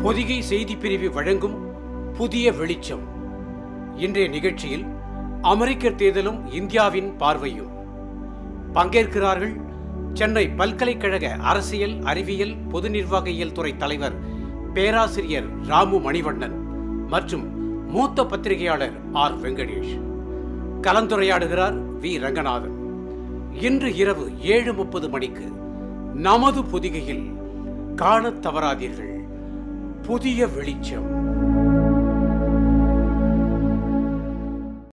பொதிகை செய்தி பிரிவு வழங்கும் புதிய வெளிச்சம் இன்றைய நிகழ்ச்சியில் அமெரிக்கர் தேர்தலும் இந்தியாவின் பார்வையும் பங்கேற்கிறார்கள் சென்னை பல்கலைக்கழக அரசியல் அறிவியல் பொது நிர்வாகியல் துறை தலைவர் பேராசிரியர் ராமு மணிவண்ணன் மற்றும் மூத்த பத்திரிகையாளர் ஆர் வெங்கடேஷ் கலந்துரையாடுகிறார் வி ரங்கநாதன் இன்று இரவு ஏழு முப்பது மணிக்கு நமது பொதிகையில் காணத் தவறாதீர்கள் புதிய வெளிச்சம்